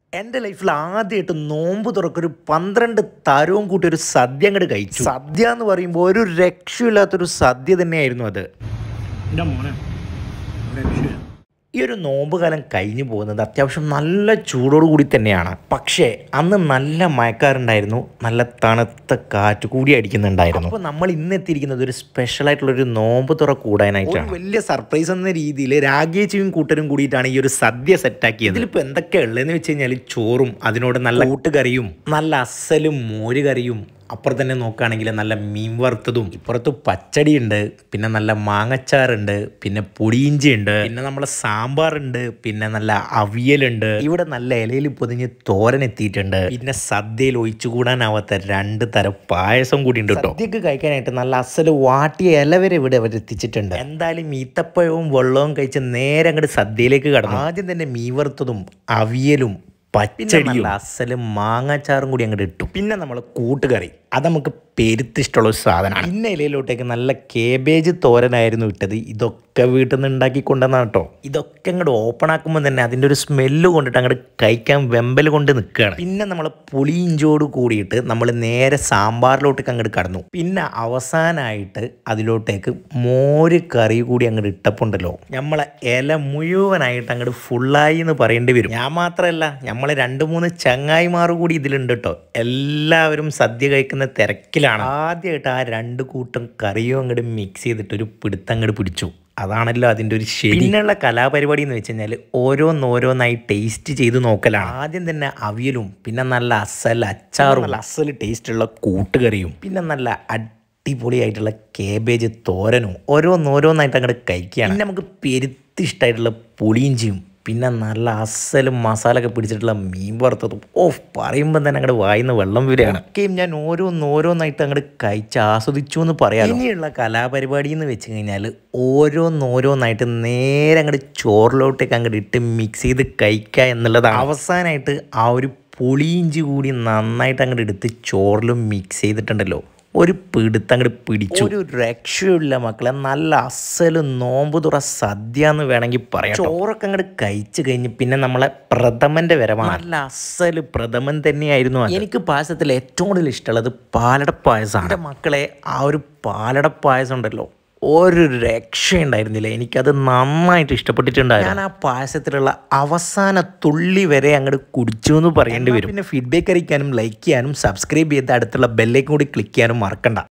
എൻ്റെ ലൈഫിൽ ആദ്യമായിട്ട് നോമ്പ് തുറക്കൊരു പന്ത്രണ്ട് തരവും കൂട്ടി ഒരു സദ്യ അങ്ങോട്ട് കഴിച്ചു സദ്യ എന്ന് പറയുമ്പോൾ ഒരു രക്ഷയില്ലാത്തൊരു സദ്യ തന്നെയായിരുന്നു അത് എൻ്റെ മോനെ ഒരു രക്ഷയില്ല. ഈ ഒരു നോമ്പ് കാലം കഴിഞ്ഞു പോകുന്നത് അത്യാവശ്യം നല്ല ചൂടോട് കൂടി തന്നെയാണ് പക്ഷേ അന്ന് നല്ല മയക്കാറുണ്ടായിരുന്നു നല്ല തണുത്ത കാറ്റ് കൂടി അടിക്കുന്നുണ്ടായിരുന്നു അപ്പോൾ നമ്മൾ ഇന്ന് എത്തിയിരിക്കുന്നത് ഒരു സ്പെഷ്യൽ ആയിട്ടുള്ള ഒരു നോമ്പ് തുറ കൂടാനായിട്ടാണ് വലിയ സർപ്രൈസ് എന്ന രീതിയിൽ രാഗേച്ചിയും കൂട്ടരും കൂടിയിട്ടാണ് ഈ ഒരു സദ്യ സെറ്റാക്കിയത് ഇതിലിപ്പോൾ എന്തൊക്കെയാണ് ഉള്ളതെന്ന് വെച്ച് കഴിഞ്ഞാൽ ചോറും അതിനോട് നല്ല കൂട്ടുകറിയും നല്ല അസലും മോര് കറിയും അപ്പുറത്ത് തന്നെ നോക്കുകയാണെങ്കിൽ നല്ല മീൻ വറുത്തതും ഇപ്പുറത്ത് പച്ചടി ഉണ്ട് പിന്നെ നല്ല മാങ്ങച്ചാറുണ്ട് പിന്നെ പുളിയിഞ്ചി ഉണ്ട് പിന്നെ നമ്മളെ സാമ്പാറുണ്ട് പിന്നെ നല്ല അവിയലുണ്ട് ഇവിടെ നല്ല ഇലയിൽ പൊതിഞ്ഞ് തോരൻ എത്തിയിട്ടുണ്ട് പിന്നെ സദ്യയിൽ ഒഴിച്ചുകൂടാനാവാത്ത രണ്ട് തരം പായസം കൂടി ഉണ്ട് കേട്ടോ സദ്യക്ക് കഴിക്കാനായിട്ട് നല്ല അസല് വാട്ടിയ ഇല വരെ ഇവിടെ അവർ എത്തിച്ചിട്ടുണ്ട് എന്തായാലും ഈത്തപ്പഴവും വെള്ളവും കഴിച്ച് നേരെ അങ്ങോട്ട് സദ്യയിലേക്ക് കടന്നു ആദ്യം തന്നെ മീൻ വറുത്തതും അവിയലും പച്ചടിയും അസലും മാങ്ങാച്ചാറും കൂടി അങ്ങോട്ട് ഇട്ടു പിന്നെ നമ്മൾ കൂട്ടുകറി അത് നമുക്ക് പെരുത്തിഷ്ടമുള്ള ഒരു സാധനമാണ് പിന്നെ ഇലയിലോട്ടേക്ക് നല്ല കേബേജ് തോരനായിരുന്നു ഇട്ടത് ഇതൊക്കെ വീട്ടിൽ നിന്ന് ഉണ്ടാക്കി കൊണ്ടുവന്നാണ് കേട്ടോ ഇതൊക്കെ അങ്ങോട്ട് ഓപ്പൺ ആക്കുമ്പോൾ തന്നെ അതിൻ്റെ ഒരു സ്മെല്ല് കൊണ്ടിട്ട് അങ്ങോട്ട് കഴിക്കാൻ വെമ്പൽ കൊണ്ട് നിൽക്കുകയാണ് പിന്നെ നമ്മൾ പുളിയിഞ്ചോട് കൂടിയിട്ട് നമ്മൾ നേരെ സാമ്പാറിലോട്ടേക്ക് അങ്ങോട്ട് കടന്നു പിന്നെ അവസാനമായിട്ട് അതിലോട്ടേക്ക് മോര് കറി കൂടി അങ്ങോട്ട് ഇട്ടപ്പോണ്ടല്ലോ നമ്മളെ ഇല മുഴുവനായിട്ട് അങ്ങോട്ട് ഫുള്ളായി എന്ന് പറയേണ്ടി വരും ഞാൻ മാത്രമല്ല നമ്മളെ രണ്ട് മൂന്ന് ചങ്ങായിമാർ കൂടി ഇതിലുണ്ട് കേട്ടോ എല്ലാവരും സദ്യ കഴിക്കുന്ന തിരക്കിലാണ് ആദ്യമായിട്ട് ആ രണ്ട് കൂട്ടം കറിയും അങ്ങോട്ട് മിക്സ് ചെയ്തിട്ട് ഒരു പിടുത്തം അങ്ങോട്ട് പിടിച്ചു അതാണല്ലോ അതിൻ്റെ ഒരു ശരി പിന്നെയുള്ള കലാപരിപാടി എന്ന് വെച്ച് കഴിഞ്ഞാൽ ഓരോന്നോരോന്നായി ടേസ്റ്റ് ചെയ്ത് നോക്കലാണ് ആദ്യം തന്നെ അവിയലും പിന്നെ നല്ല അസൽ അച്ചാറും നല്ല അസൽ ടേസ്റ്റുള്ള കൂട്ടുകറിയും പിന്നെ നല്ല അടിപൊളിയായിട്ടുള്ള കേബേജ് തോരനും ഓരോന്നോരോന്നായിട്ട് അങ്ങോട്ട് കഴിക്കുകയാണ് പിന്നെ നമുക്ക് പെരുത്തി ഇഷ്ടമായിട്ടുള്ള പുളിയിഞ്ചിയും പിന്നെ നല്ല അസലും മസാല ഒക്കെ പിടിച്ചിട്ടുള്ള മീൻ വറുത്തതും ഓഫ് പറയുമ്പോൾ തന്നെ അങ്ങോട്ട് വായിന്ന് വെള്ളം വരികയാണ് ഒക്കെയും ഞാൻ ഓരോന്നോരോന്നായിട്ട് അങ്ങോട്ട് കഴിച്ച് ആസ്വദിച്ചു എന്ന് പറയാം ഇനിയുള്ള കലാപരിപാടി എന്ന് വെച്ച് കഴിഞ്ഞാൽ ഓരോന്നോരോന്നായിട്ട് നേരെ അങ്ങോട്ട് ചോറിലോട്ടേക്ക് അങ്ങോട്ട് ഇട്ട് മിക്സ് ചെയ്ത് കഴിക്കുക എന്നുള്ളതാണ് അവസാനമായിട്ട് ആ ഒരു പുളിയിഞ്ചി കൂടി നന്നായിട്ട് അങ്ങോട്ട് എടുത്ത് ചോറിലും മിക്സ് ചെയ്തിട്ടുണ്ടല്ലോ ഒരു പിടുത്തം അങ്ങോട്ട് പിടിച്ചു ഒരു രക്ഷയില്ല മക്കളെ നല്ല അസല് നോമ്പ് തുറ സദ്യ എന്ന് വേണമെങ്കിൽ പറയാം ചോറൊക്കെ അങ്ങോട്ട് കഴിച്ചു കഴിഞ്ഞ് പിന്നെ നമ്മളെ പ്രഥമന്റെ വരവാണ് നല്ല അസല് പ്രഥമൻ തന്നെയായിരുന്നു അത്. എനിക്ക് പായസത്തിൽ ഏറ്റവും കൂടുതൽ ഇഷ്ടമുള്ളത് പാലട പായസമാണ് എൻ്റെ മക്കളെ ആ ഒരു പാലട പായസം ഉണ്ടല്ലോ ഒരു രക്ഷയുണ്ടായിരുന്നില്ല എനിക്കത് നന്നായിട്ട് ഇഷ്ടപ്പെട്ടിട്ടുണ്ടായിരുന്നു ഞാൻ ആ പായസത്തിലുള്ള അവസാന തുള്ളി വരെ അങ്ങോട്ട് കുടിച്ചു എന്ന് പറയേണ്ടി വരും പിന്നെ ഫീഡ്ബാക്ക് അറിയിക്കാനും ലൈക്ക് ചെയ്യാനും സബ്സ്ക്രൈബ് ചെയ്ത് അടുത്തുള്ള ബെല്ലേക്ക് കൂടി ക്ലിക്ക് ചെയ്യാനും മറക്കണ്ട